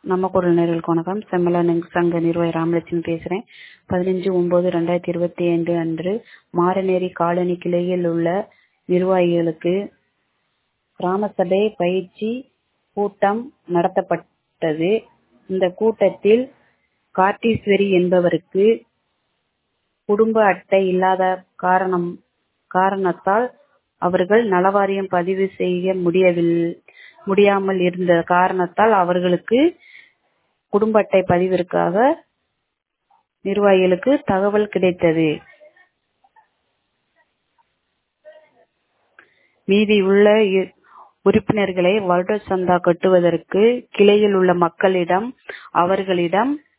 நம்ம குரல் நேர்களுக்கு வணக்கம் செம்மலன் சங்க நிர்வாகி ராமலட்சுமி பேசுறேன் பதினஞ்சு ஒன்பது ரெண்டாயிரத்தி இருபத்தி ஐந்து அன்று மாரநேரி காலனி கிளையில் உள்ள நிர்வாகிகளுக்கு கிராம சபை பயிற்சி கூட்டம் நடத்தப்பட்டது இந்த கூட்டத்தில் கார்டீஸ்வரி என்பவருக்கு குடும்ப அட்டை இல்லாத காரணம் காரணத்தால் அவர்கள் நலவாரியம் பதிவு செய்ய முடியவில்லை முடியாமல் இருந்த காரணத்தால் அவர்களுக்கு குடும்ப அட்டை பதிவிற்காக நிர்வாகிகளுக்கு தகவல் கிடைத்தது மீதி உள்ள உறுப்பினர்களை வருட சந்தா கட்டுவதற்கு கிளையில் உள்ள மக்களிடம் அவர்களிடம்